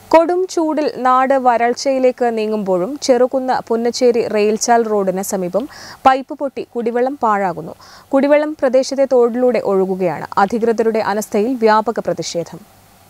കൊടും ചൂടിൽ നാട് വരൾച്ചയിലേക്ക് നീങ്ങുമ്പോഴും ചെറുകുന്ന് പുന്നച്ചേരി റെയിൽചാൽ റോഡിന് സമീപം പൈപ്പ് പൊട്ടി കുടിവെള്ളം പാഴാകുന്നു കുടിവെള്ളം പ്രദേശത്തെ തോടിലൂടെ ഒഴുകുകയാണ് അധികൃതരുടെ അനസ്ഥയിൽ വ്യാപക പ്രതിഷേധം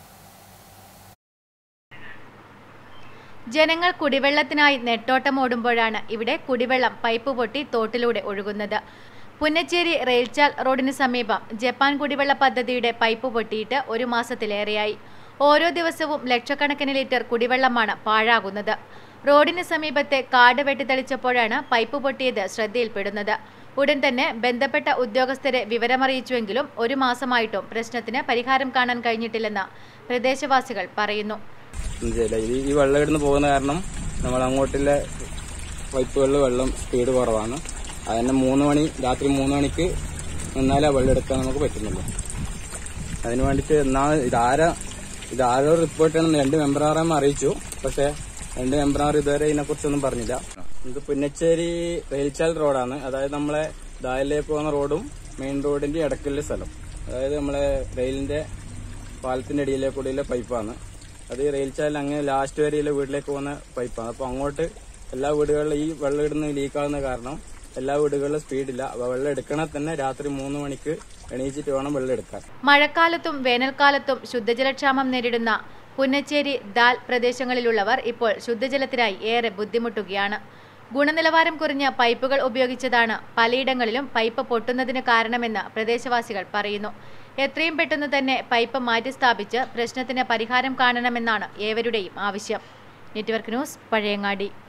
ജനങ്ങൾ കുടിവെള്ളത്തിനായി നെട്ടോട്ടമോടുമ്പോഴാണ് ഇവിടെ കുടിവെള്ളം പൈപ്പ് പൊട്ടി തോട്ടിലൂടെ ഒഴുകുന്നത് പുന്നച്ചേരി റെയിൽചാൽ റോഡിന് സമീപം ജപ്പാൻ കുടിവെള്ള പദ്ധതിയുടെ പൈപ്പ് പൊട്ടിയിട്ട് ഒരു മാസത്തിലേറെയായി ഓരോ ദിവസവും ലക്ഷക്കണക്കിന് ലിറ്റർ കുടിവെള്ളമാണ് പാഴാകുന്നത് റോഡിന് സമീപത്തെ കാട് വെട്ടിത്തെളിച്ചപ്പോഴാണ് പൈപ്പ് പൊട്ടിയത് ശ്രദ്ധയിൽപ്പെടുന്നത് ഉടൻ തന്നെ ബന്ധപ്പെട്ട ഉദ്യോഗസ്ഥരെ വിവരമറിയിച്ചുവെങ്കിലും ഒരു മാസമായിട്ടും പ്രശ്നത്തിന് പരിഹാരം കാണാൻ കഴിഞ്ഞിട്ടില്ലെന്ന് പ്രദേശവാസികൾ പറയുന്നു മനസ്സിലായില്ല ഇത് ഈ വെള്ളം ഇടുന്ന് പോകുന്ന കാരണം നമ്മൾ അങ്ങോട്ടുള്ള പൈപ്പുകളിൽ വെള്ളം സ്പീഡ് കുറവാണ് അതിന് മൂന്ന് മണി രാത്രി മൂന്ന് മണിക്ക് നിന്നാലേ ആ വെള്ളം എടുക്കാൻ നമുക്ക് പറ്റുന്നുള്ളൂ അതിന് വേണ്ടിയിട്ട് എന്നാ ഇതാരാ ഇതാരോ റിപ്പോർട്ടാണെന്ന് രണ്ട് മെമ്പർമാരെ അറിയിച്ചു പക്ഷെ രണ്ട് മെമ്പർമാർ ഇതുവരെ ഇതിനെക്കുറിച്ചൊന്നും പറഞ്ഞില്ല ഇത് പുന്നച്ചേരി റെയിൽചാൽ റോഡാണ് അതായത് നമ്മളെ ദാലിലേക്ക് പോകുന്ന റോഡും മെയിൻ റോഡിന്റെ ഇടയ്ക്കുള്ള സ്ഥലം അതായത് നമ്മളെ റെയിലിന്റെ പാലത്തിന്റെ അടിയിലെ കൂടിയുള്ള പൈപ്പാണ് അത് ഈ റെയിൽ ചാലിൽ അങ്ങനെ ലാസ്റ്റ് വരെയുള്ള വീട്ടിലേക്ക് പോകുന്ന പൈപ്പാണ് അപ്പൊ അങ്ങോട്ട് എല്ലാ വീടുകളിലും ഈ വെള്ളം ഇടുന്ന ലീക്കാവുന്ന കാരണം എല്ലാ വീടുകളിലും സ്പീഡില്ല അപ്പൊ വെള്ളം എടുക്കണേ തന്നെ രാത്രി മൂന്ന് മണിക്ക് എണീച്ചിട്ട് വേണം വെള്ളം എടുക്കാൻ മഴക്കാലത്തും വേനൽക്കാലത്തും ശുദ്ധജലക്ഷാമം നേരിടുന്ന പുന്നച്ചേരി ദാൽ പ്രദേശങ്ങളിലുള്ളവർ ഇപ്പോൾ ശുദ്ധജലത്തിനായി ഏറെ ബുദ്ധിമുട്ടുകയാണ് ഗുണനിലവാരം കുറഞ്ഞ പൈപ്പുകൾ ഉപയോഗിച്ചതാണ് പലയിടങ്ങളിലും പൈപ്പ് പൊട്ടുന്നതിന് കാരണമെന്ന് പ്രദേശവാസികൾ പറയുന്നു എത്രയും പെട്ടെന്ന് തന്നെ പൈപ്പ് മാറ്റി സ്ഥാപിച്ച് പ്രശ്നത്തിന് പരിഹാരം കാണണമെന്നാണ് ഏവരുടെയും ആവശ്യം നെറ്റ്വർക്ക് ന്യൂസ് പഴയങ്ങാടി